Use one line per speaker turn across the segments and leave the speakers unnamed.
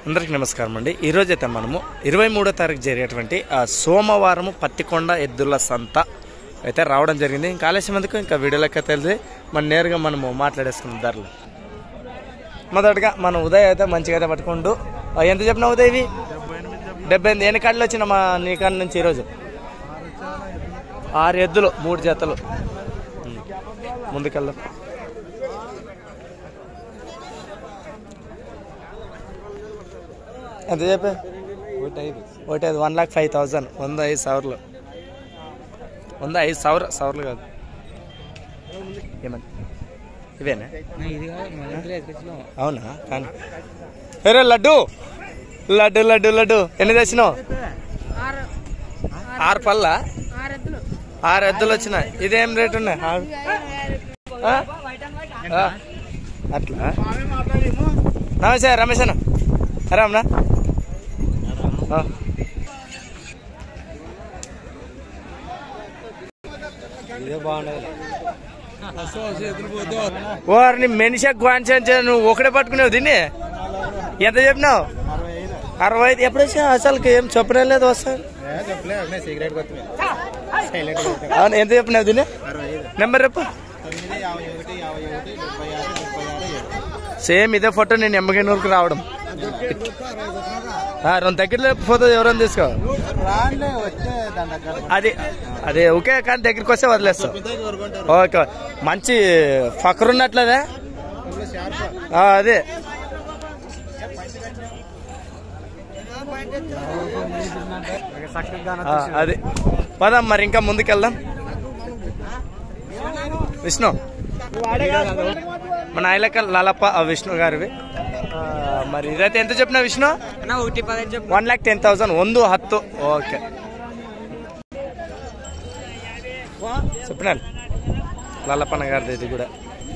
అందరికీ నమస్కారం అండి ఈరోజు అయితే మనము ఇరవై మూడో తారీఖు జరిగేటువంటి ఆ సోమవారము పత్తికొండ ఎద్దుల సంత అయితే రావడం జరిగింది ఇంకా ఆలస్యం ఎందుకు ఇంకా వీడియోలకి తెలిసి మన నేరుగా మనము మాట్లాడేసుకున్నాం ధరలు మొదటగా మన ఉదయ్ అయితే మంచిగా అయితే పట్టుకుంటూ ఆ, ఎంత చెప్పిన ఉదయ్ ఇవి డెబ్బై ఎనిమిది ఎన్ని కాళ్ళు వచ్చిన మా నీ కాడ నుంచి ఈరోజు ఆరు ఎద్దులు మూడు జతలు ఉం. ముందుకెళ్దాం ఎంత చెప్పే ఒకటి ఐదు వన్ లాక్ ఫైవ్ థౌజండ్ వంద ఐదు సవర్లు వంద ఐదు సవర్ సవర్లు కాదు ఏమని ఇవేనా అవునా కానీ వేరే లడ్డు లడ్డు లడ్డు లడ్డు ఎన్ని తెచ్చినావు
ఆరు
ఆరు పళ్ళ
ఆరు ఎద్దులు
ఆరు ఎద్దులు వచ్చినాయి ఇదేం రేట్ ఉన్నాయి ఆరు ఆ? ఆ. అట్లా నమస్తే రమేష్ అన్న రామ్నా ఆ. వారిని మెనిషా గ్వాన్సెన్స్ నువ్వు ఒకటే పట్టుకునేవు దీన్ని ఎంత చెప్పినావు అరవై ఐదు ఎప్పుడు వచ్చా అసలు ఏం చెప్పడం లేదు వస్తాను అవును ఎంత చెప్పినావు దీన్ని నెంబర్ చెప్పు సేమ్ ఇదే ఫోటో నేను ఎమ్మగనూరుకు రావడం ఆ, రెండు దగ్గరలో ఫోటో ఎవరైనా తీసుకో అది అదే ఓకే కానీ దగ్గరికి వస్తే వదిలేస్తాం ఓకే మంచి ఫకర్ ఉన్నట్లేదే ఆ, అదే ఆ, అది పదం మరి ఇంకా ముందుకెళ్దాం విష్ణు మన ఐలక లలప్ప ఆ, విష్ణు గారివి ఆ, మరి ఇదైతే ఎంత చెప్పిన విష్ణు
ఒకటి పదిహేను చెప్పు
ಒನ್ ಲ್ಯಾಕ್ ಟೆನ್ ತೌಸಂಡ್ ಒಂದು ಹತ್ತು ಓಕೆ చెప్పినాను లల్లప్పన్న గారిది ఇది కూడా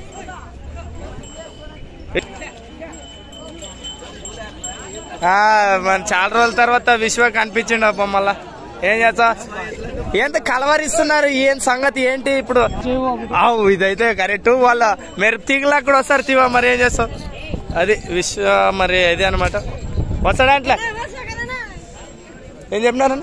ఆ, మన చాలా రోజుల తర్వాత విశ్వ కనిపించిండు అప్ప మళ్ళా ఏం చేస్తా ఏంత కలవరిస్తున్నారు ఏం సంగతి ఏంటి ఇప్పుడు అవు ఇదైతే కరెక్ట్ వాళ్ళ మెరుపు తీగలా కూడా వస్తారు తీవా మరి ఏం చేస్తావు అది విశ్వ మరి ఇది అనమాట వస్తాడా అట్లా ఏం చెప్పినారు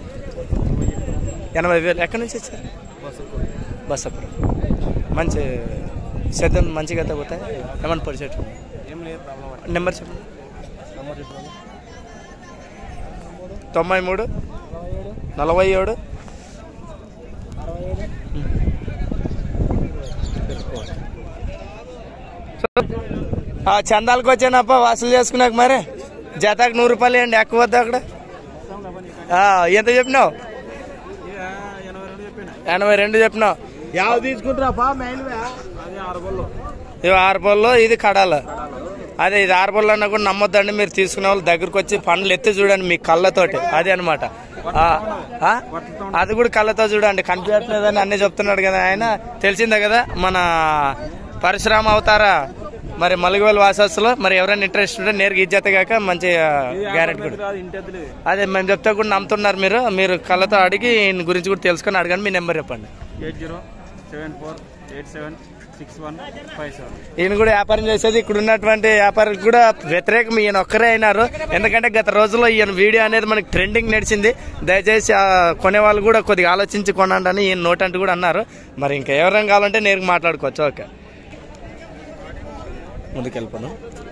ఎనభై వేలు ఎక్కడి నుంచి వచ్చారు బస్సపురం మంచి శాతం మంచిగా అయితే పోతాయి ఏమన్నా పరిచయం నెంబర్ చెప్పండి తొంభై మూడు నలభై ఏడు ఆ చందాలకు వచ్చానప్ప వసూలు చేసుకున్నాక మరి జతకు నూరు రూపాయలు అండి ఎక్కువ వద్ద అక్కడ ఆ, ఎంత చెప్పినావు ఎనభై రెండు చెప్పినావు
ಯಾವ తీసుకుంటారా మేలువే
ఇవి ఆరు పళ్ళు ఇది కడాల అదే ఇది ఆరు పళ్ళు అన్నా కూడా నమ్మొద్దండి మీరు తీసుకునే వాళ్ళు దగ్గరకు వచ్చి పండ్లు ఎత్తి చూడండి మీ కళ్ళతోటి అదే అనమాట అది కూడా కళ్ళతో చూడండి కనిపించట్లేదని అన్నీ చెప్తున్నాడు కదా ఆయన తెలిసిందే కదా మన పరశురామ అవతారా మరి మలుగువేలు వాసస్సులో మరి ఎవరైనా ఇంట్రెస్ట్ ఉంటే నేరుగా ఇజ్జత కాక మంచి గ్యారెంటీ కూడా అదే మేము చెప్తే కూడా నమ్ముతున్నారు మీరు మీరు కళ్ళతో అడిగి ఈయన గురించి కూడా తెలుసుకొని అడగండి మీ నెంబర్ చెప్పండి
eight zero seven four eight seven six one five seven
ఈయన కూడా వ్యాపారం చేసేది ఇక్కడ ఉన్నటువంటి వ్యాపారులకు కూడా వ్యతిరేకం ఈయన ఒక్కరే అయినారు ఎందుకంటే గత రోజుల్లో ఈయన వీడియో అనేది మనకి ట్రెండింగ్ నడిచింది దయచేసి ఆ కొనే వాళ్ళు కూడా కొద్దిగా ఆలోచించి కొనండి అని ఈయన నోట్ అంటూ కూడా అన్నారు మరి ఇంకా ఎవరైనా కావాలంటే నేరుగా మాట్లాడుకోవచ్చు ఓకే ముందుకెళ్ళిపోను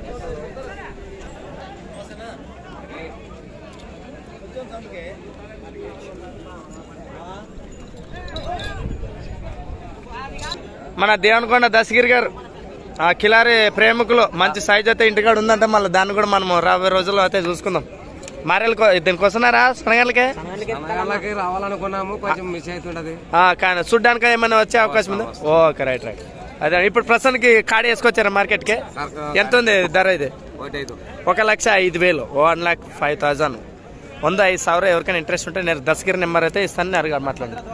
మన దేవనకొండ దశగిరి గారు ఆ కిలారి ప్రేమికులు మంచి సైజ్ అయితే ఇంటికాడ ఉందంటే మళ్ళీ దాన్ని కూడా మనం రాబోయే రోజుల్లో అయితే చూసుకుందాం మారేలు దీనికి వస్తున్నారా స్ప్రింగల్కి
సమయాలకి రావాలనుకున్నాము కొంచెం మిస్ అవుతుంటది
కానీ చూడ్డానికి ఏమైనా వచ్చే అవకాశం ఉందా ఓకే రైట్ రైట్ అదే ఇప్పుడు ప్రస్తుతానికి కాడి వేసుకొచ్చారా మార్కెట్కి ఎంత ఉంది ధర ఇది
ఒకటి ఐదు
ఒక లక్ష ఐదు వేలు వన్ లాక్ ఫైవ్ థౌజండ్ వంద ఐదు సవర ఎవరికైనా ఇంట్రెస్ట్ ఉంటే నేను దశగిరి నెంబర్ అయితే ఇస్తాను అడిగా మాట్లాడండి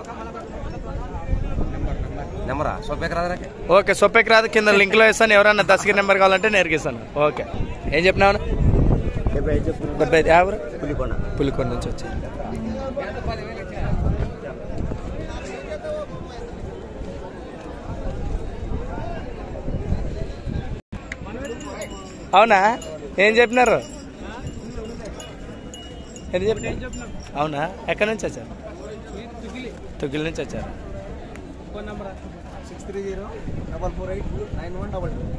నెంబరా సోపేకి రాదు నాకు
ఓకే సొప్పెకి రాదు కింద లింక్ లో ఇస్తాను ఎవరైనా దశగిరి నెంబర్ కావాలంటే నేరుగా ఇస్తాను ఓకే ఏం చెప్పినావు డెబ్బై ఐదు యాభై పులికొండ పులికొండ నుంచి వచ్చి అవునా ఏం చెప్పినారు ఎంత చెప్పిన అవునా ఎక్కడి నుంచి వచ్చారు తుగిల్ నుంచి వచ్చారు
phone number six three zero double four eight nine one double two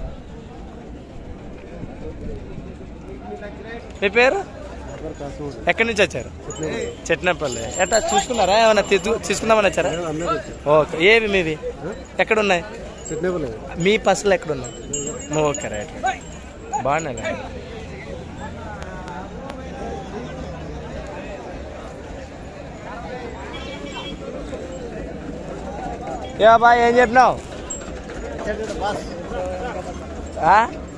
మీ పేరు ఎక్కడి నుంచి వచ్చారు చెట్నపల్లి ఎట్లా చూసుకున్నారా ఏమైనా తీసు- తీసుకుందామని వచ్చారా ఓకే ఏవి మీవి ఎక్కడ ఉన్నాయి మీ పసులు ఎక్కడ ఉన్నాయి ఓకే రైట్ బాగున్నాయి ఏ బాయ్ ఏం చెప్పినావు ఆ?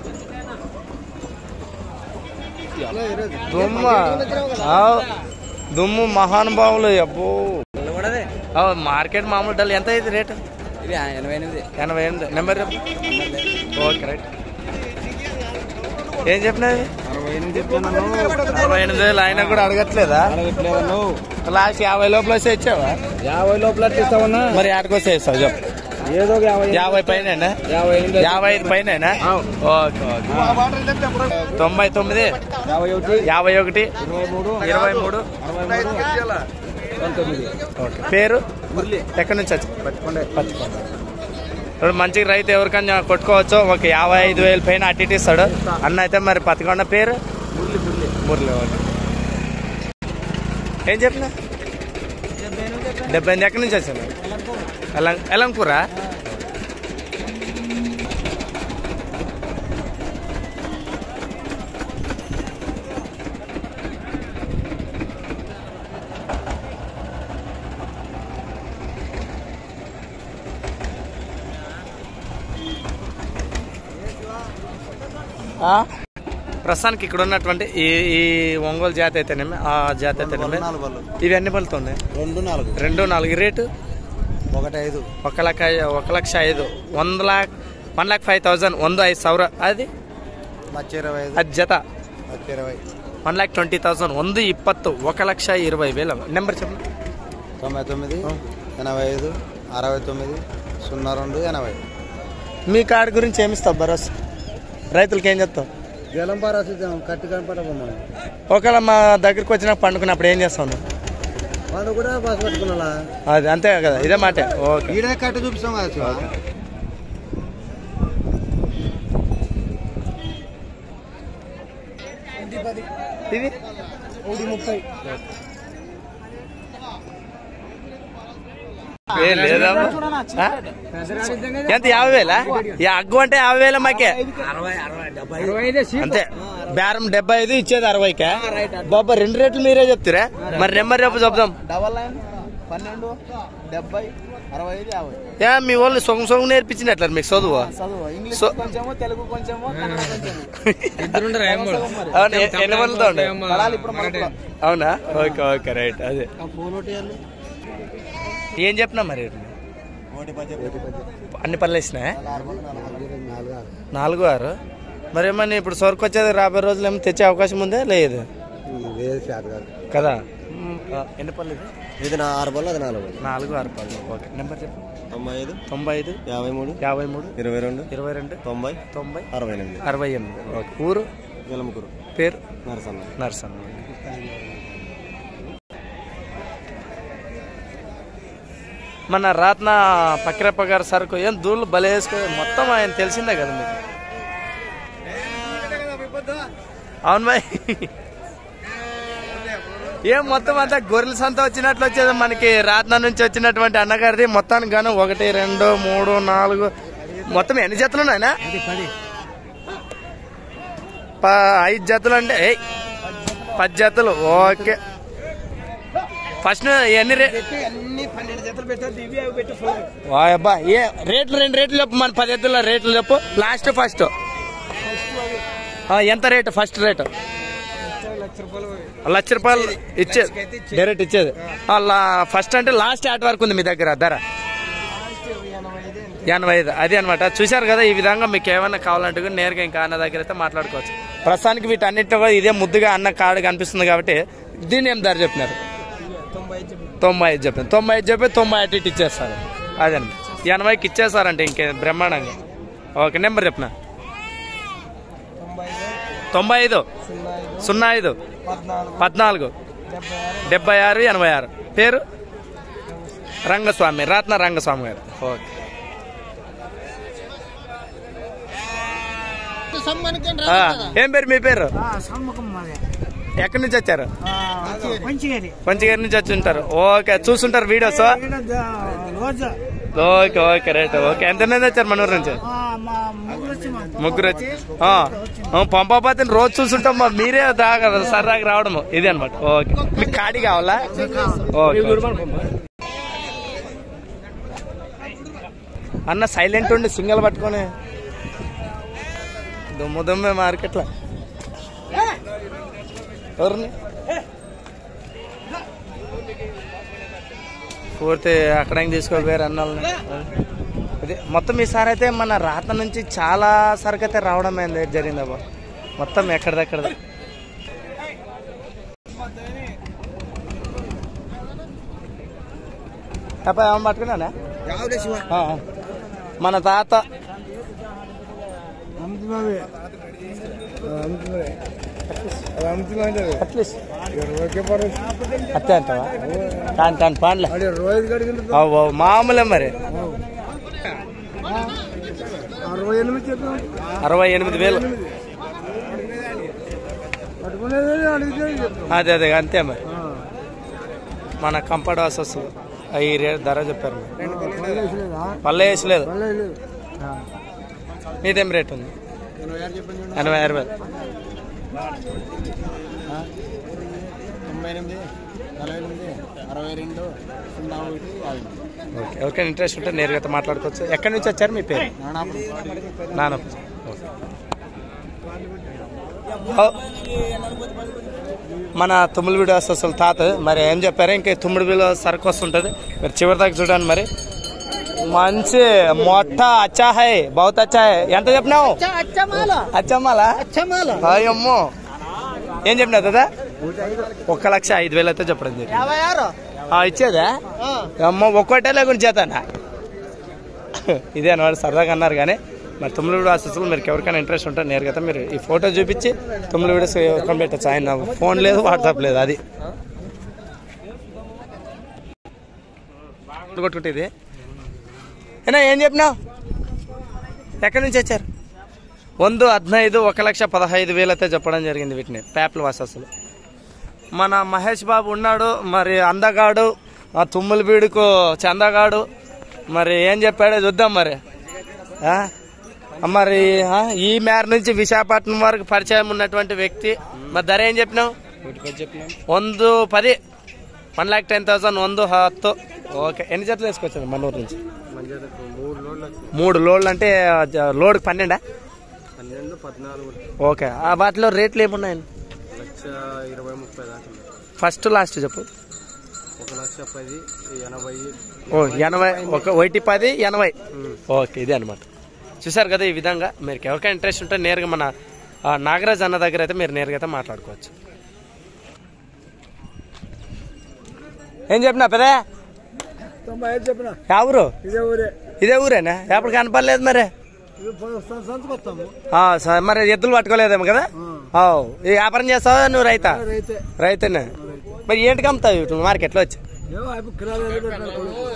దుమ్మ ఆవ్. దుమ్ము మహానుభావులు అబ్బో ఆవ్, మార్కెట్ మామూలు డల్ ఎంత అయింది రేటు
ఇది ఎనభై ఎనిమిది
ఎనభై ఎనిమిది నెంబర్ చెప్పు ఓకే రైట్ ఏం చెప్పినది
అరవై ఎనిమిది చెప్తున్నాను
అరవై ఎనిమిది వేలు ఆయన కూడా అడగట్లేదా
అడగట్లేదను
లాస్ట్ యాభై లోపల వస్తే ఇచ్చావా
యాభై లోపల ఇస్తామన్నా
మరి ఆడికొస్తే ఇస్తావు చెప్పు
ఏదో ఒక యాభై
యాభై పైన
యాభై ఎనిమిది
యాభై ఐదు పైన ఓకే ఓకే తొంభై తొమ్మిది
యాభై ఒకటి
యాభై ఒకటి
ఇరవై మూడు
ఇరవై మూడు
అరవై మూడు పంతొమ్మిది
ఓకే పేరు
మురళి
ఎక్కడి నుంచి వచ్చి
పట్టుకోండి
పత్తికొండ ఇప్పుడు మంచిగా రైతు ఎవరికైనా కొట్టుకోవచ్చు ఒక యాభై ఐదు వేలు పైన అటు ఇటు ఇస్తాడు అన్న అయితే మరి పత్తికొండ పేరు
మురళి మురళి
మురళి ఓకే ఏం చెప్పిన డెబ్బై ఎనిమిది ఎక్కడి నుంచి వచ్చాను ఎలం ఎలంకూరా ఆ? ప్రస్తుతానికి ఇక్కడ ఉన్నటువంటి ఈ ఈ ఒంగోలు జాతి అయితేనేమి ఆ జాతి అయితేనేమి
నాలుగు వాళ్ళు
ఇవి ఎన్ని పళ్ళతో ఉన్నాయి
రెండు నాలుగు
రెండు నాలుగు ఈ రేటు
ఒకటి ఐదు
ఒక లక్ష ఒక లక్ష ఐదు వంద lakh one lakh five thousand వంద ఐదు ಸಾವಿರ అది
లక్ష ఇరవై ఐదు
అది జత
లక్ష ఇరవై
వన్ ల్యాక్ ట్వంటీ థౌసండ్ వంద ఇಪ್ಪತ್ತು ఒక లక్ష ఇరవై వేల నెంబర్ చెప్పండి
తొంభై తొమ్మిది ఎనభై ఐదు అరవై తొమ్మిది సున్నా రెండు ఎనభై
మీ కార్డు గురించి ఏమిస్తావు భరోసా రైతులకి ఏం చెప్తావు
జలం పారాసి కట్టి కనపడమ్మా
ఒకవేళ మా దగ్గరికి వచ్చినా పండుకున్నప్పుడు ఏం చేస్తావు నువ్వు?
వాళ్ళు కూడా బస్ పట్టుకున్నా
అది అంతే కదా ఇదే మాటే ఓకే
ఈడే కట్టి చూపిస్తాం కదా శివ.
ఇది
ముప్పై
ఏ లేదమ్మా ఆ? ఎంత యాభై వేలా ఈ అగ్గు అంటే యాభై వేల మాకే అంతే బేరం డెబ్బై ఐదు ఇచ్చేది అరవైకే బాబా రెండు రేట్లు మీరే చెప్తారా మరి నెంబర్ రేపు చెప్దాం
డబల్ నైన్ పన్నెండు డెబ్బై అరవై ఐదు యాభై
ఏ మీ వాళ్ళు సొంగ సొంగ నేర్పించినట్ల మీకు చదువు
చదువు ఇంగ్లీష్
సో-
కొంచెము తెలుగు కొంచెము కన్నడ కొంచెము
అవును ఎ- ఎన్ని పనులతో ఉండే
పడాలి ఇప్పుడు మనకు
అవునా ఓకే ఓకే రైట్ అదే
ఫోన్ ఒకటి ఇవ్వాలి.
ఏం చెప్పినా మరి
ఒకటి పది ఒకటి పది
అన్ని పనులు వేసినా
నాలుగు నాలుగు ఆరు.
నాలుగు ఆరు మరి ఏమన్నా ఇప్పుడు సరుకు వచ్చేది రాబోయే రోజులు ఏమో తెచ్చే అవకాశం ఉందే లేదు
వేరే శాత కాదు
కదా మ్, ఆ, ఎన్ని పళ్ళు ఇది
ఇది నా ఆరు బళ్ళు అది నాలుగు బళ్ళు
నాలుగు ఆరు పళ్ళు ఓకే నెంబర్ చెప్పు
తొంభై ఐదు
తొంభై ఐదు
యాభై మూడు
యాభై మూడు
ఇరవై రెండు
ఇరవై రెండు
తొంభై
తొంభై
అరవై ఎనిమిది
అరవై ఎనిమిది ఓకే ఊరు
వెలమకూరు
పేరు
నరసన్న
నర్సన్న మన రాత్న పక్కిరప్ప గారి సరుకు ఏం దూళ్ళు బలే వేసుకో మొత్తం ఆయన తెలిసిందే కదా మీకు అవును బాయ్ ఏం మొత్తం అంతా గొర్రెల సంత వచ్చినట్లు వచ్చేది మనకి రాత్న నుంచి వచ్చినటువంటి అన్నగారిది మొత్తానికి గాను ఒకటి రెండు మూడు నాలుగు మొత్తం ఎన్ని జతలు ఉన్నాయనా ప- ఐదు జతలు అంటే ఏయ్ పది జతలు ఓకే ఫస్ట్ ఎన్ని రే
అన్ని పన్నెండు జతలు పెట్టారు దివ్య అవి పెట్టి ఫోన్
వాయబ్బా ఏ రేట్లు రెండు రేట్లు చెప్పు మన పది ఎత్తుల రేట్లు చెప్పు లాస్ట్ ఫస్ట్ ఆ, ఎంత రేటు ఫస్ట్ రేటు
లక్ష రూపాయలు
లక్ష రూపాయలు ఇచ్చేది డైరెక్ట్ ఇచ్చేది ఆ, లా- ఫస్ట్ అంటే లాస్ట్ ఆట వరకు ఉంది మీ దగ్గర ధర ఎనభై ఐదు అది అనమాట చూశారు కదా ఈ విధంగా మీకు ఏమైనా కావాలంటే కూడా నేరుగా ఇంకా అన్న దగ్గర అయితే మాట్లాడుకోవచ్చు ప్రస్తుతానికి వీటన్నిటిలో కూడా ఇదే ముద్దుగా అన్న కార్డు కనిపిస్తుంది కాబట్టి దీన్ని ఏం ధర చెప్పినారు
తొంభై ఐదు చెప్పిన
తొంభై ఐదు చెప్పి తొంభై ఐదు చెప్పి తొంభై ఐదు ఇటు ఇచ్చేస్తారు అదండి ఎనభైకి ఇచ్చేస్తారంటే ఇంకే బ్రహ్మాండంగా ఓకే నెంబర్ చెప్పిన
తొంభై ఐదు
తొంభై ఐదు
సున్నా ఐదు
సున్నా ఐదు
పద్నాలుగు
పద్నాలుగు డెబ్బై ఆరు ఎనభై ఆరు పేరు రంగస్వామి రత్న రంగస్వామి గారు ఓకే ఆ, ఏం పేరు మీ పేరు ఎక్కడి నుంచి వచ్చారు
మంచిగానే
పంచగారి నుంచి వచ్చి ఉంటారు ఓకే చూస్తుంటారు వీడియోస్
రోజు
ఓకే ఓకే రైట్ ఓకే ఎంతమంది వచ్చారు మన ఊరు నుంచి
మా ముగ్గురు వచ్చి మా
ముగ్గురు వచ్చి ఆ, ఆ, పంపాపతిని రోజు చూస్తుంటాం మా మీరే దాకా సరదాగా రావడం ఇది అనమాట ఓకే మీకు కాడి కావాలా ఓకే అన్న సైలెంట్ ఉండి సింగల్ పట్టుకొని దుమ్ము దుమ్మే మార్కెట్లో ఎవరిని పూర్తి అక్కడ తీసుకోపోయారు అన్నాళ్ళని అదే మొత్తం ఈసారి అయితే మన రాత నుంచి చాలా సరుకు అయితే రావడం అయింది జరిగింది అబ్బా మొత్తం ఎక్కడిదక్కడ అబ్బా ఏమన్నా పట్టుకున్నానా ఆ, ఆ. మన తాత అట్లీస్ట్ అత్తే అంటావా కాని కాని పాన్లే అవు అవు మామూలే మరి
అరవై ఎనిమిది చెప్పాం
అరవై ఎనిమిది వేలు
పట్టుకునేది అడిగితే చెప్తాం
అదే అదే అంతే మరి మన కంపౌండ్ హౌస్ వస్తుంది ఈ రేట్ ధర చెప్పారు మరి. పల్లె వేసలేదు మీదేం రేట్ ఉంది ఎనభై ఆరు వేలు
తొంభై ఎనిమిది నలభై ఎనిమిది అరవై రెండు సున్నా ఒకటి యాభై
ఓకే ఓకే ఇంట్రెస్ట్ ఉంటే నేరుగా మాట్లాడుకోవచ్చు ఎక్కడి నుంచి వచ్చారు మీ పేరు నాన్న మన తుమ్మిడివిడి అసలు తాత మరి ఏం చెప్పారు ఇంకా తుమ్మిడివిలో సరుకు వస్తుంటుంది మీరు చివరి దాకా చూడండి మరి మంచి మొట్ట అచ్చా హై బహుత్ అచ్చా హై ఎంత చెప్పినావు అచ్చమ్మాలా అయ్యమ్మో ఏం చెప్పినావు కదా ఒక్క లక్ష ఐదు వేలు అయితే చెప్పడం జరిగింది
యాభై ఆరు
ఆ, ఇచ్చేదా అమ్మ ఒక్కటే లేకుండా చేతానా ఇదే అన్నమాట సరదాగా అన్నారు కానీ మరి తొమ్మిది వీడియో అసలు మీరు ఎవరికైనా ఇంట్రెస్ట్ ఉంటే నేరుగా అయితే మీరు ఈ ఫోటో చూపించి తొమ్మిది వీడియోస్ ఎవరికైనా పెట్టచ్చు ఆయన ఫోన్ లేదు వాట్సాప్ లేదు అది కొట్టుకుంటే ఇది ఏనా ఏం చెప్పినావు ఎక్కడి నుంచి వచ్చారు ಒಂದು ಹದಿನೈದು ఒక లక్ష పదహైదు వేలు అయితే చెప్పడం జరిగింది వీటిని పేపల వాసస్సులు మన మహేష్ బాబు ఉన్నాడు మరి అందగాడు ఆ తుమ్ముల బీడుకు చందగాడు మరి ఏం చెప్పాడో చూద్దాం మరి ఆ? మరి ఆ, ఈ మేర నుంచి విశాఖపట్నం వరకు పరిచయం ఉన్నటువంటి వ్యక్తి మరి ధర ఏం చెప్పినావు ಒಂದು పది వన్ ల్యాక్ టెన్ థౌసండ్ ಒಂದು హత్తు ఓకే ఎన్ని జతలు వేసుకొచ్చాను మన ఊరు నుంచి మూడు లోడ్లు అంటే జ- లోడ్కి పన్నెండా
పన్నెండు పద్నాలుగు
ఓకే ఆ వాటిలో రేట్లు ఏమున్నాయండి
లక్ష ఇరవై ముప్పై దాకా
ఫస్ట్ లాస్ట్ చెప్పు
ఒక లక్ష పది ఎనభై
ఓ ఎనభై ఒక ఒకటి పది ఎనభై ఓకే ఇదే అనమాట చూసారు కదా ఈ విధంగా మీరు ఎవరికైనా ఇంట్రెస్ట్ ఉంటే నేరుగా మన ఆ, నాగరాజ్ అన్న దగ్గర అయితే మీరు నేరుగా అయితే మాట్లాడుకోవచ్చు ఏం చెప్పినా పెదే
తొంభై ఐదు చెప్పిన
ఎవరు
ఇదే ఊరే
ఇదే ఊరేనా ఎప్పుడు కనపడలేదు మరి
ఇది సంతకు వస్తాము
ఆ, స- మరి ఎద్దులు పట్టుకోలేదేమో కదా ఆ, ఈ వ్యాపారం చేస్తావా నువ్వు రైతా
రైతే
రైతేనే మరి ఏంటికి అమ్ముతావు ఇటు మార్కెట్లో వచ్చి
ఏమో అయిపోయి కిరాలు ఎందుకు పెట్టినారు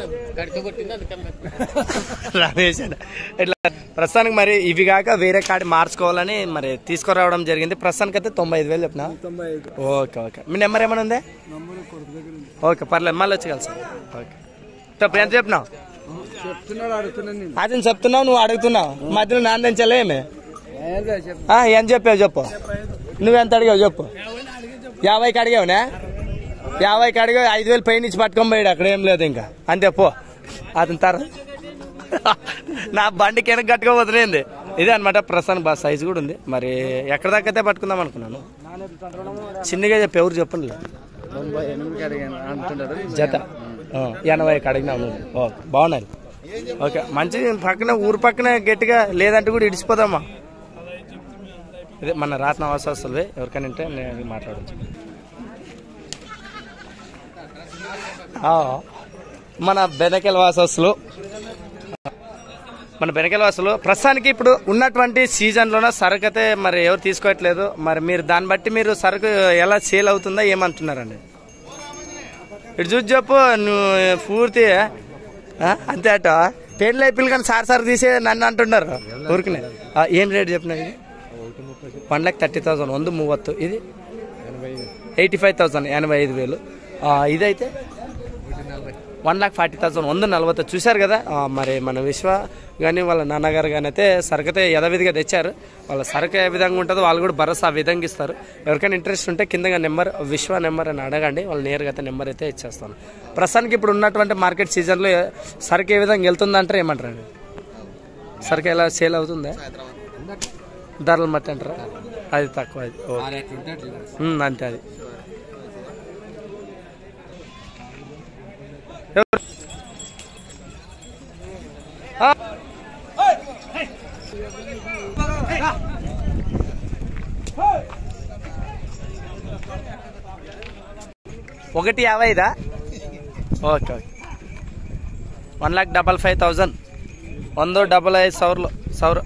కొడుకు?
రామేశాడు. ఇట్లా ప్రస్తుతానికి మరి ఇవి కాక వేరే కాడి మార్చుకోవాలని మరి తీసుకురావడం జరిగింది ప్రస్తుతానికి అయితే తొంభై ఐదు వేలు చెప్పిన
తొంభై ఐదు
ఓకే ఓకే మీ నెంబర్ ఏమైనా ఉందే
నంబర్ కొడుకు దగ్గర ఉంది
ఓకే పర్లేదు మళ్ళీ వచ్చి కలిసి ఓకే చెప్పు ఎంత చెప్పినావు
చెప్తున్నాడు అడుగుతున్నాను నేను
అతను చెప్తున్నావు నువ్వు అడుగుతున్నావు మధ్యలో నాందించలేమే
ఏందో చెప్పు
ఆ, ఎంత చెప్పావు చెప్పు నువ్వెంత అడిగావు చెప్పు యాభైకి అడిగావునా యాభైకి అడిగావు ఐదు వేలు పై నుంచి పట్టుకొని పోయాడు అక్కడ ఏం లేదు ఇంకా అంతే పో అతని తర నా బండికి వెనక గట్టిగా వదిలేంది ఇదే అనమాట ప్రస్తుతం బస్ సైజు కూడా ఉంది మరి ఎక్కడ దాకా అయితే పట్టుకుందాం అనుకున్నాను చిన్నగా చెప్పి ఎవరు చెప్పండి
తొంభై ఎనిమిదికి అడిగాను అంటున్నాడు
జత ఆ, ఎనభైకి అడిగినావు నువ్వు ఓకే బాగున్నది ఓకే మంచి పక్కన ఊరు పక్కన గట్టిగా లేదంటే కూడా ఇడిచిపోదామా ఇదే మన రాత్న అవసరం ఎవరికైనా ఉంటే నేను మాట్లాడచ్చు మన బెనకెల వాసస్సులు మన బెనకెల వాసులు ప్రస్తుతానికి ఇప్పుడు ఉన్నటువంటి సీజన్లోనే సరుకు అయితే మరి ఎవరు తీసుకోవట్లేదు మరి మీరు దాన్ని బట్టి మీరు సరుకు ఎలా సేల్ అవుతుందా ఏమంటున్నారండి ఇటు చూసి చెప్పు నువ్వు పూర్తి ఆ? అంతే అట పెళ్ళి అయిపోయి కానీ సార్ సార్ తీసే నన్ను అంటున్నారు ఊరికనే ఆ, ఏం రేట్ చెప్పినా ఇది వన్ ల్యాక్ థర్టీ థౌసండ్ వంద మూవత్తు ఇది ఎయిటీ ఫైవ్ థౌసండ్ ఎనభై ఐదు వేలు ఆ, ఇదైతే వన్ లాక్ ఫార్టీ థౌసండ్ వంద నలభై చూశారు కదా ఆ, మరి మన విశ్వ కానీ వాళ్ళ నాన్నగారు కానీ అయితే సరుకు అయితే యథావిధిగా తెచ్చారు వాళ్ళ సరుకు ఏ విధంగా ఉంటుందో వాళ్ళు కూడా భరోసా ఆ విధంగా ఇస్తారు ఎవరికైనా ఇంట్రెస్ట్ ఉంటే కిందగా నెంబర్ విశ్వ నెంబర్ అని అడగండి వాళ్ళు నేరుగా అయితే నెంబర్ అయితే ఇచ్చేస్తాను ప్రస్తుతానికి ఇప్పుడు ఉన్నటువంటి మార్కెట్ సీజన్లో ఏ- సరుకు ఏ విధంగా వెళ్తుందంటారు ఏమంటారు సరుకు ఎలా సేల్ అవుతుందా ధరలు మట్టి అంటారా అది తక్కువ అది ఓకే ఉమ్, అంతే అది ఆ. ఒకటి యాభై ఐదా okay okay one lakh double five thousand వంద డబల్ ఐదు సౌర్లు సౌర్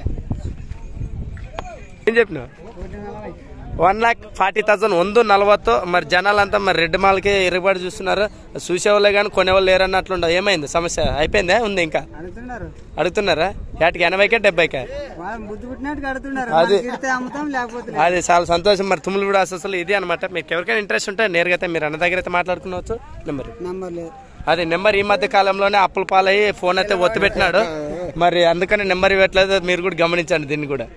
ఏం చెప్పినా వన్ ల్యాక్ ఫార్టీ థౌసండ్ వంద నలభైతో మరి జనాలంతా మరి రెడ్ మాల్కి ఎరుగుబడి చూస్తున్నారు చూసేవాళ్ళే కానీ కొనేవాళ్ళు లేరు అన్నట్లుండదు ఏమైంది సమస్య అయిపోయిందా ఉంది ఇంకా
అడుగుతున్నారు
అడుగుతున్నారా ఏటికి ఎనభైకే డెబ్బైకే
వాళ్ళు బుద్ధి పుట్టినట్టు అడుగుతున్నారు
అది-
మనకి ఇడితే అమ్ముతాం లేకపోతే లేదు.
అది చాలా సంతోషం మరి తుమ్ములు కూడా అసలు ఇది అనమాట మీకు ఎవరికైనా ఇంట్రెస్ట్ ఉంటే నేరుగా అయితే మీరు అన్న దగ్గర అయితే మాట్లాడుకున్నవచ్చు నెంబర్
నంబర్ లేదు
అది నెంబర్ ఈ మధ్య కాలంలోనే అప్పుల పాలయ్యి ఫోన్ అయితే ఒత్తి పెట్టినాడు మరి అందుకని నెంబర్ ఇవ్వట్లేదు మీరు కూడా గమనించండి దీన్ని కూడా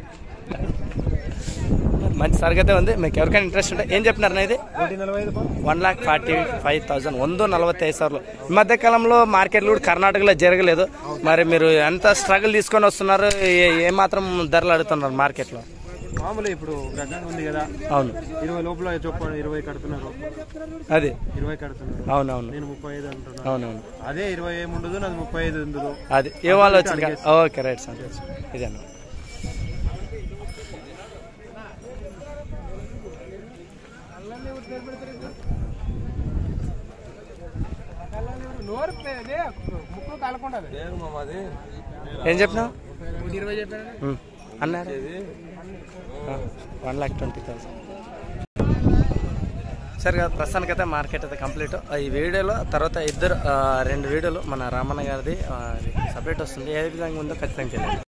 మంచి సరుకు అయితే ఉంది మీకు ఎవరికైనా ఇంట్రెస్ట్ ఉంటే ఏం చెప్పినారు నా ఇది one lakh forty five thousand వంద నలభై ఐదు సార్లు ఈ మధ్య కాలంలో మార్కెట్లు కూడా కర్ణాటకలో జరగలేదు మరి మీరు ఎంత స్ట్రగుల్ తీసుకొని వస్తున్నారు ఏ- ఏ మాత్రం ధరలు అడుగుతున్నారు మార్కెట్లో
మామూలు ఇప్పుడు గగ్గంగా ఉంది కదా
అవును
ఇరవై లోపల చొప్పున ఇరవై కడుతున్నారు
అది
ఇరవై కడుతున్నారు
అవునవును
నేను ముప్పై ఐదు అంటున్నాను
అవునవును
అదే ఇరవై ఏమి ఉండదు నాది ముప్పై ఐదు ఉండదు
అది ఏ వాళ్ళు వచ్చింది కదా? ఓకే రైట్ సంతోషం ఇదే అన్న ఏం చెప్పినావు ఉమ్. అన్నారు వన్ లాక్ ట్వంటీ థౌసండ్ సరే కదా ప్రస్తుతానికి అయితే మార్కెట్ అయితే కంప్లీట్ ఈ వీడియోలో తర్వాత ఇద్దరు ఆ, రెండు వీడియోలు మన రామన్న గారిది సపరేట్ వస్తుంది ఏ విధంగా ఉందో ఖచ్చితంగా తెలియదు